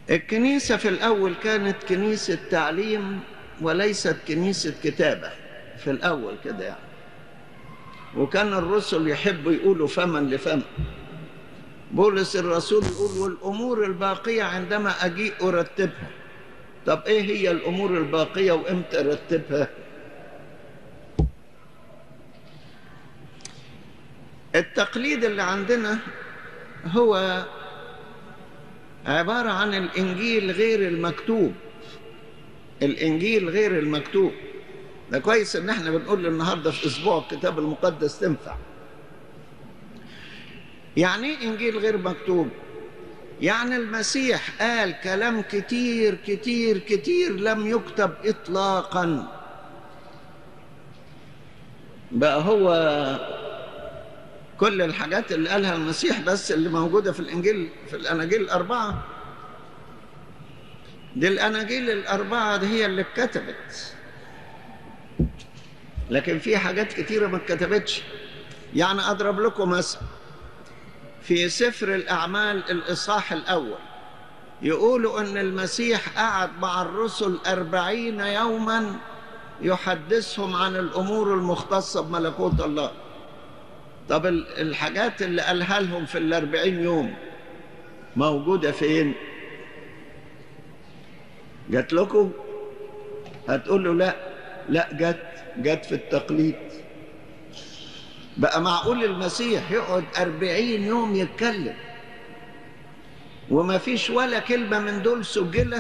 الكنيسة في الأول كانت كنيسة تعليم وليست كنيسة كتابة في الأول كده يعني وكان الرسل يحبوا يقولوا فما لفم بولس الرسول يقول والأمور الباقية عندما أجيء أرتبها طب إيه هي الأمور الباقية وإمتى أرتبها التقليد اللي عندنا هو عبارة عن الإنجيل غير المكتوب الإنجيل غير المكتوب ده كويس إن إحنا بنقول النهاردة في أسبوع الكتاب المقدس تنفع يعني إيه إنجيل غير مكتوب؟ يعني المسيح قال كلام كتير كتير كتير لم يكتب إطلاقا بقى هو كل الحاجات اللي قالها المسيح بس اللي موجودة في الإنجيل في الأناجيل الأربعة دي الأناجيل الأربعة دي هي اللي اتكتبت لكن في حاجات كتيرة ما اتكتبتش يعني أضرب لكم مثل في سفر الأعمال الإصحاح الأول يقولوا أن المسيح قعد مع الرسل أربعين يوما يحدثهم عن الأمور المختصة بملكوت الله طب الحاجات اللي قالها لهم في الأربعين يوم موجودة فين؟ جات لكم؟ هتقولوا لا لا جت جت في التقليد بقى معقول المسيح يقعد أربعين يوم يتكلم وما فيش ولا كلمة من دول سجلت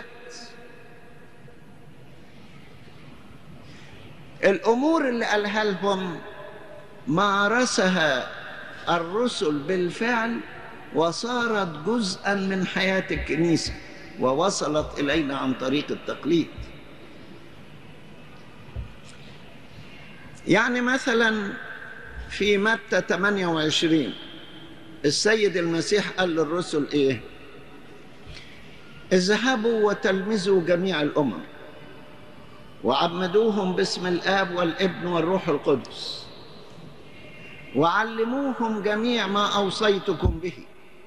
الأمور اللي قالها لهم مارسها الرسل بالفعل وصارت جزءا من حياة الكنيسة ووصلت إلينا عن طريق التقليد يعني مثلا في متى 28 السيد المسيح قال للرسل ايه اذهبوا وتلمذوا جميع الامم وعمدوهم باسم الاب والابن والروح القدس وعلموهم جميع ما اوصيتكم به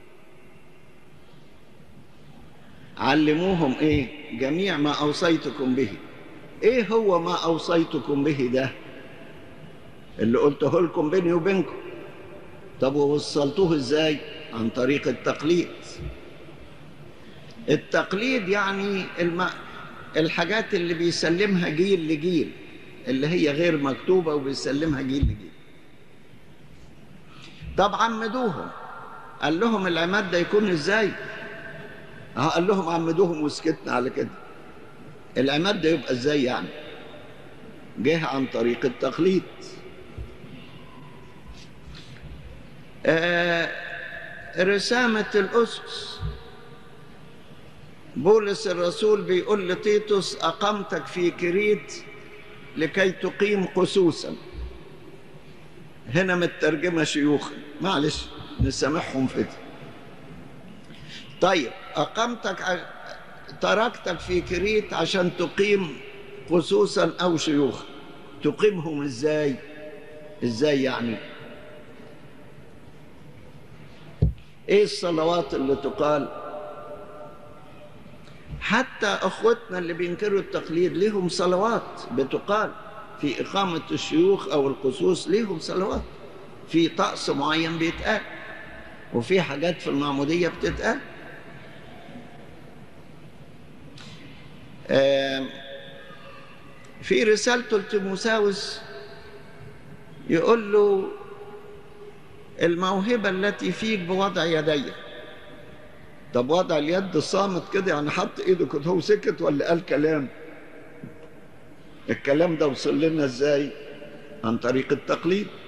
علموهم ايه جميع ما اوصيتكم به ايه هو ما اوصيتكم به ده اللي قلته لكم بيني وبينكم طب ووصلتوه ازاي عن طريق التقليد التقليد يعني الم... الحاجات اللي بيسلمها جيل لجيل اللي هي غير مكتوبة وبيسلمها جيل لجيل طب عمدوهم قال لهم العماد ده يكون ازاي اه قال لهم عمدوهم وسكتنا على كده العماد ده يبقى ازاي يعني جه عن طريق التقليد آه رسامة الأسس بولس الرسول بيقول لتيتوس أقمتك في كريت لكي تقيم قسوسا هنا مترجمة شيوخا معلش نسامحهم في دي طيب أقمتك تركتك في كريت عشان تقيم قسوسا أو شيوخا تقيمهم إزاي إزاي يعني ايه الصلوات اللي تقال حتى اخوتنا اللي بينكروا التقليد ليهم صلوات بتقال في اقامه الشيوخ او القصوص ليهم صلوات في طقس معين بيتقال وفي حاجات في المعموديه بتتقال في رسالته لتيموساوس يقول له الموهبة التي فيك بوضع يدي طب وضع اليد صامت كده يعني حط ايده كده هو سكت ولا قال كلام الكلام ده وصل لنا ازاي عن طريق التقليد